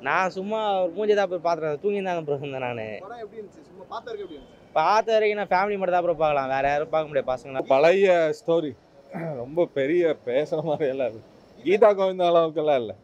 நான் சும்மா ஒரு மூஞ்சி தான் போய் பார்த்துறேன் தூங்கி தான் ப்ரோ இருந்தேன் நான் படம் எப்படி இருந்துச்சு சும்மா பார்த்த வரைக்கும் எப்படி இருந்துச்சு பார்த்த வரைக்கும் நான் ஃபேமிலி மட்டும் தான் ப்ரோ பார்க்கலாம் வேற யாரும் பார்க்க முடியாது பசங்க பழைய ஸ்டோரி ரொம்ப பெரிய பேசுற மாதிரி எல்லாம் இருக்கு கீதா கோவிந்த அளவுக்கெல்லாம் இல்லை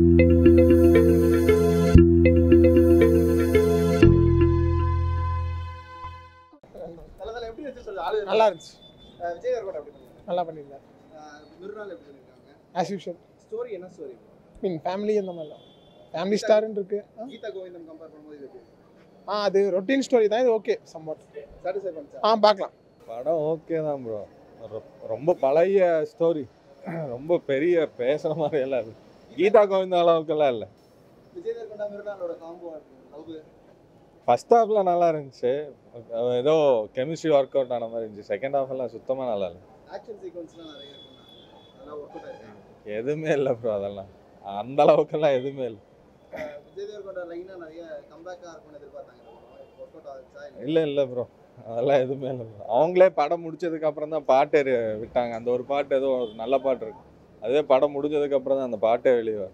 தல தல எப்படி இருந்துச்சு சொல்லு ஆளு நல்லா இருந்துச்சு அஹ் விஜய் தேவர்கோட்டை எப்படி பண்ணிருக்காங்க நல்லா பண்ணியிருந்தார் அஹ் மிருனால் எப்படி பண்ணிருக்காங்க ஆஸ் யூஷுவல் ஸ்டோரி என்ன ஸ்டோரி மீன் ஃபேமிலி அந்த மாதிரிலாம் ஃபேமிலி ஸ்டார்னு இருக்கு ஆ? கீதா கோவிந்தம் கம்பேர் பண்ணும்போது இது எப்படி ஆ அது ரொட்டீன் ஸ்டோரி தான் இது ஓகே சம்வாட் சாட்டிஸ்ஃபை பண்ணுச்சா ஆ பார்க்கலாம் படம் ஓகே தான் ப்ரோ ரொம்ப பழைய ஸ்டோரி ரொம்ப பெரிய பேசுற மாதிரி எல்லாம் இருக்கு கீதா கோவிந்த அளவுக்கெல்லாம் இல்லை விஜய் தேவர்கோட்டா மிருனாலோட காம்போ லவ் ஃபர்ஸ்ட் ஹாஃப்ல நல்லா இருந்துச்சு அஹ் ஏதோ கெமிஸ்ட்ரி ஒர்க் அவுட் ஆன மாதிரி இருந்துச்சு செகண்ட் ஹாஃப் எல்லாம் சுத்தமா நல்லா இல்லை ஆக்ஷன் சீக்வன்ஸ்லாம் நிறைய இருக்குண்ணா நல்லா ஒர்க் அவுட் ஆயிருக்கு எதுவுமே இல்லை ப்ரோ அதெல்லாம் அந்த அளவுக்கெல்லாம் எதுவுமே இல்லை அஹ் விஜய் தேவர்கோட்டா லைனா நிறைய கம்பேக்கா இருக்கும்னு எதிர்பார்த்தாங்க ஒர்க் அவுட் ஆகுச்சா இல்ல இல்லை இல்லை ப்ரோ அதெல்லாம் எதுவுமே இல்லை bro. அவங்களே படம் முடிச்சதுக்கு அப்புறம் தான் பாட்டே ரி- விட்டாங்க அந்த ஒரு பாட்டு ஏதோ ஒரு நல்ல பாட்டு இருக்கு அதுவே படம் முடிஞ்சதுக்கு அப்புறம் தான் அந்த பாட்டே வெளியே வரும்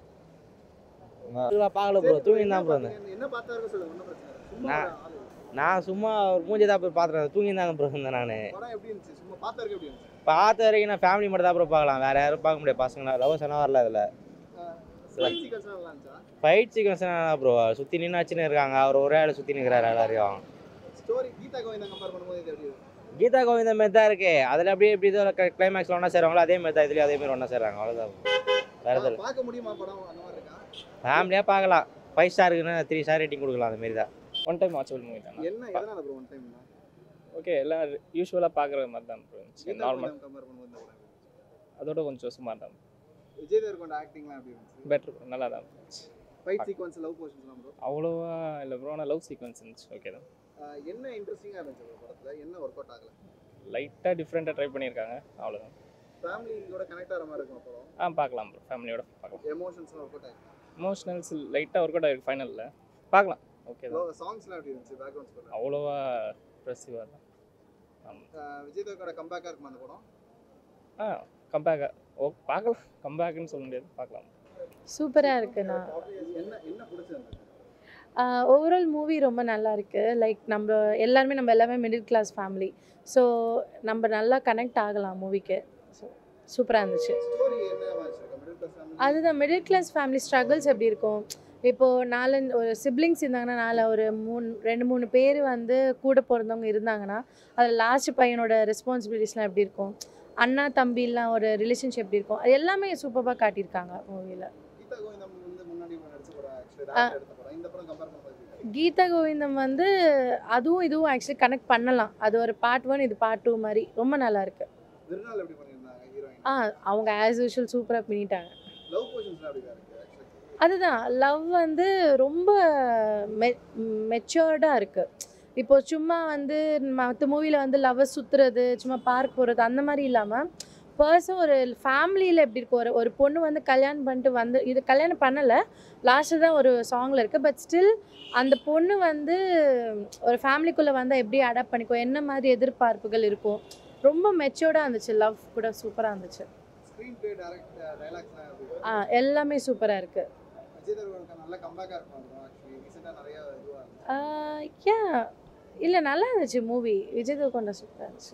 பார்க்கல ப்ரோ தூங்கி தான் ப்ரோ இருந்தேன் என்ன- என்ன பார்த்தா இருக்க சொல்லுங்க ஒன்றும் பிரச்சனை இல்லை சும்மா நான்- ஒரு ஆளு. நான் சும்மா ஒரு மூஞ்சி தான் போய் பார்த்துறேன் தூங்கி தான் ப்ரோ இருந்தேன் நான் படம் எப்படி இருந்துச்சு சும்மா பார்த்த வரைக்கும் எப்படி இருந்துச்சு பார்த்த வரைக்கும் நான் ஃபேமிலி மட்டும் தான் ப்ரோ பார்க்கலாம் வேற யாரும் பார்க்க முடியாது பசங்க லவ் எல்லாம் வரல இதில் ஃபைட் சீக்வன்ஸ்லாம் நல்லா இருந்துச்சா ஃபைட் சீக்வன்ஸ் ப்ரோ சுற்றி நின்று வச்சுன்னு இருக்காங்க அவர் ஒரே ஆள் சுற்றி நிற்கிறாரு எல்லாரையும் ஸ்டோரி கீதா கோவிந்தம் கம்பேர் பண்ணும்போது இது எப்படி இருக்கு கீதா கோவிந்த மாதிரி தான் இருக்கு அதில் அப்படியே எப்படி இதோ கிளைமேக்ஸில் ஒன்றா சேருவாங்களோ அதே மாதிரி தான் இதுலேயும் அதே மாதிரி ஒன்றா சேருவாங்க அவ்வளோதான் வேறு எதுவும் பா- பார்க்க முடியுமா படம் அந்த மாதிரி இருக்கா ஃபேமிலியாக பார்க்கலாம் ஃபைவ் ஸ்டாருக்குன்னு த்ரீ ஸ்டார் ரேட்டிங் கொடுக்கலாம் அந்த மாதிரி தான் ஒன் டைம் வாட்சபிள் மூவி தான் என்ன எதனால ப்ரோ ஒன் டைம் ஓகே எல்லாம் யூஸ்வலாக பார்க்குற மாதிரி தான் bro இருந்துச்சு கீதா நார்மல் கோவிந்தம் கம்பேர் பண்ணும்போது இந்த படம் எப்படி இருந்துச்சு? அதோட கொஞ்சம் சுமார் தான் விஜய் தேவர்கொண்ட ஆக்டிங்லாம் எப்படி இருந்துச்சு பெட்டர் நல்லா தான் இருந்துச்சு ஃபைட் சீக்வன்ஸ் லவ் போர்ஷன்ஸ்லாம் ப்ரோ அவ்வளோவா இல்லை ப்ரோ ஆனால் லவ் சீக்வன்ஸ் இருந்துச்சு ஓகே தான் என்ன இன்ட்ரெஸ்டிங்காக இருந்துச்சு bro படத்துல என்ன ஒர்க் அவுட் ஆகல லைட்டாக டிஃப்ரெண்ட்டாக ட்ரை பண்ணியிருக்காங்க அவ்வளோதான் ஃபேமிலியோட கனெக்ட் ஆகிற மாதிரி இருக்கும் படம் ஆ பார்க்கலாம் ப்ரோ ஃபேமிலியோட பார்க்கலாம் எமோஷன்ஸ்லாம் ஒர்க் அவுட் ஆயிருக்கு எமோஷனல்ஸ் லைட்டாக ஒர்க் அவுட் ஆகிருக்கு ஃபைனலில் பார்க்கலாம் ஓகே தான் சாங்ஸ்லாம் எப்படி இருந்துச்சு பேக்ரவுண்ட் ஸ்கோர் அவ்வளோவா ப்ரெஸ்ஸிவாக தான் விஜய் தேவர்கோட கம்பேக்காக இருக்குமா அந்த படம் ஆ கம்பேக் ஓ பார்க்கலாம் கம்பேக்னு சொல்ல முடியாது பார்க்கலாம் சூப்பராக இருக்குண்ணா என்ன என்ன பிடிச்சிருந்தது ஓவரால் மூவி ரொம்ப நல்லா இருக்கு லைக் நம்ம எல்லாருமே நம்ம எல்லாமே மிடில் கிளாஸ் ஃபேமிலி ஸோ நம்ம நல்லா கனெக்ட் ஆகலாம் மூவிக்கு ஸோ சூப்பராக இருந்துச்சு ஸ்டோரி என்ன மாதிரி இருக்கு மிடில் கிளாஸ் ஃபேமிலி அதுதான் மிடில் கிளாஸ் ஃபேமிலி ஸ்ட்ரகிள்ஸ் எப்படி இருக்கும் இப்போது நாலு ஒரு சிப்ளிங்ஸ் இருந்தாங்கன்னா நாலு ஒரு மூணு ரெண்டு மூணு பேர் வந்து கூட பிறந்தவங்க இருந்தாங்கன்னா அதில் லாஸ்ட் பையனோட ரெஸ்பான்சிபிலிட்டிஸ்லாம் எப்படி இருக்கும் அண்ணா தம்பிலாம் ஒரு ரிலேஷன்ஷிப் எப்படி இருக்கும் அது எல்லாமே சூப்பராக காட்டியிருக்காங்க மூவியில் கீதா கோவிந்தம் வந்து முன்னாடி நடிச்ச படம் ஆக்சுவலி ஆ. எடுத்த படம் இந்த படம் கம்பேர் பண்ணும்போது எப்படி இருக்கு? கீதா கோவிந்தம் வந்து அதுவும் இதுவும் ஆக்சுவலி கனெக்ட் பண்ணலாம் அது ஒரு பார்ட் ஒன் இது பார்ட் டூ மாதிரி ரொம்ப நல்லா இருக்கு விருநாள் எப்படி பண்ணியிருந்தாங்க ஹீரோயின் ஆ அவங்க ஆஸ் யூஷுவல் சூப்பராக பண்ணிட்டாங்க லவ் போர்ஷன்ஸ்லாம் எப்படி இருக்கு ஆக்சுவலி அதுதான் லவ் வந்து ரொம்ப மெ மெச்சோர்டாக இருக்குது இப்போ சும்மா வந்து மற்ற மூவியில் வந்து லவ் சுற்றுறது சும்மா பார்க் போகிறது அந்த மாதிரி இல்லாமல் பர்சன் ஒரு ஃபேமிலியில் எப்படி இருக்கும் ஒரு ஒரு பொண்ணு வந்து கல்யாணம் பண்ணிட்டு வந்து இது கல்யாணம் பண்ணலை லாஸ்ட்டு தான் ஒரு சாங்கில் இருக்குது பட் ஸ்டில் அந்த பொண்ணு வந்து ஒரு ஃபேமிலிக்குள்ளே வந்தால் எப்படி அடாப்ட் பண்ணிக்கும் என்ன மாதிரி எதிர்பார்ப்புகள் இருக்கும் ரொம்ப மெச்சோர்டாக இருந்துச்சு லவ் கூட சூப்பராக இருந்துச்சு ஸ்க்ரீன் பிளே டைரக்ட் டைலாக்ஸ்லாம் எப்படி இருக்கு ஆ எல்லாமே சூப்பராக இருக்குது விஜய் தேவர்கோட நல்ல கம்பேக்காக இருக்கும் அந்த படம் ஆக்சுவலி ரீசெண்டாக நிறைய இதுவாக இருந்துச்சு யா இல்லை நல்லா இருந்துச்சு மூவி விஜய் தேவகொண்டா சூப்பராக இருந்துச்சு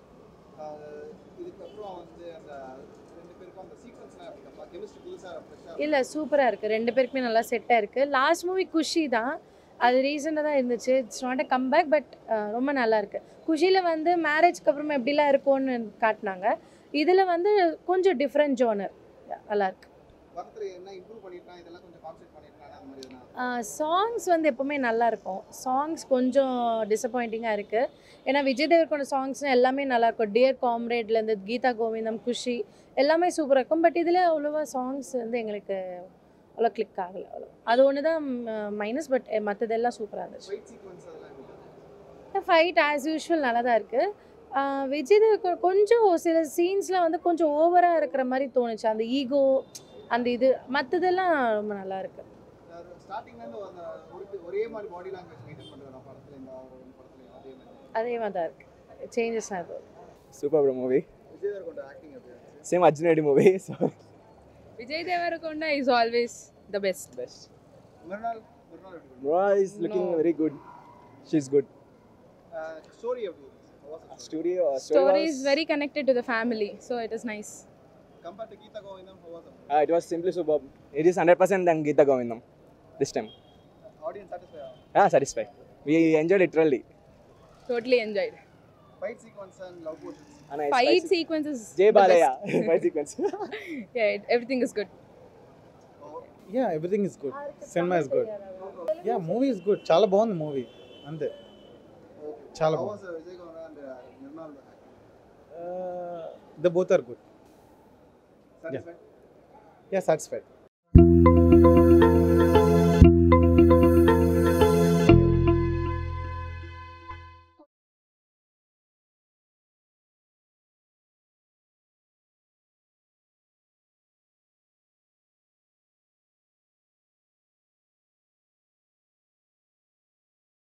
ஆஹ் இதுக்கப்புறம் வந்து அந்த ரெண்டு பேருக்கும் அந்த சீக்வன்ஸ்லாம் எப்படி கம்பா கெமிஸ்ட்ரி புதுசாக ஃப்ரெஷ்ஷாக இல்லை சூப்பராக இருக்குது ரெண்டு பேருக்குமே நல்லா செட்டாக இருக்குது லாஸ்ட் மூவி குஷி தான் அது ரீசெண்டாக தான் இருந்துச்சு it's not a comeback but ரொம்ப நல்லா இருக்கு குஷியில் வந்து மேரேஜ்க்கு அப்புறமா எப்படிலாம் இருக்கும்னு காட்டினாங்க இதில் வந்து கொஞ்சம் டிஃப்ரெண்ட் ஜோனர் நல்லா இருக்கு படத்தில் என்ன இம்ப்ரூவ் பண்ணியிருக்கான் இதெல்லாம் கொஞ்சம் கான்சென்ட் பண்ணியிருக்காங்க அந்த மாதிரி எதனா சாங்ஸ் வந்து எப்போவுமே நல்லா இருக்கும் சாங்ஸ் கொஞ்சம் டிசப்பாயிண்டிங்காக இருக்குது ஏன்னா விஜய் தேவர்கோட சாங்ஸ் எல்லாமே நல்லா இருக்கும் டியர் காம்ரேட்லேருந்து கீதா கோவிந்தம் குஷி எல்லாமே சூப்பராக இருக்கும் பட் இதில் அவ்வளோவா சாங்ஸ் வந்து எங்களுக்கு அவ்வளோ கிளிக் ஆகலை அவ்வளோ அது ஒன்று தான் மைனஸ் பட் மற்றதெல்லாம் சூப்பராக இருந்துச்சு ஃபைட் சீக்வன்ஸ் அதெல்லாம் எப்படி இருக்கு? ஃபைட் ஆஸ் யூஷுவல் நல்லா தான் இருக்குது விஜய் தேவர்கோ கொஞ்சம் சில சீன்ஸில் வந்து கொஞ்சம் ஓவராக இருக்கிற மாதிரி தோணுச்சு அந்த ஈகோ அந்த இது மற்றதெல்லாம் ரொம்ப நல்லா இருக்கு ஸ்டார்டிங்லேருந்து அந்த ஒரு ஒரே மாதிரி பாடி லாங்குவேஜ் மெயின்டைன் பண்ணுறாங்க படத்தில் இந்த ஒரு படத்துலையும் அதே மாதிரி அதே மாதிரி தான் இருக்குது சேஞ்சஸ் அது super bro movie Vijay Devarakonda acting எப்படி இருந்துச்சு same Arjun Reddy movie so Vijay Devarakonda is always the best. Best மறுநாள் மறுநாள் எப்படி Nora is looking No. very good. She's good. Story எப்படி இருந்துச்சு Studio. Uh, story was, is very connected to the family so it is nice compared to Geetha Govindam how was it Uh, it was simply superb. It is 100% than Geeta Govindam this time. Audience satisfy ஆகும் Ah, satisfied. We enjoyed it really. totally enjoyed fight sequence and love portions A nice fight fight sequence is Jay the Balaya. best. fight sequence. yeah it, everything is good yeah everything is good cinema is good yeah movie is good చాలా బాగుంది movie అంతే చాలా how బాగుంది was Vijay Kumar and Nirmal the both are good satisfy yeah satisfied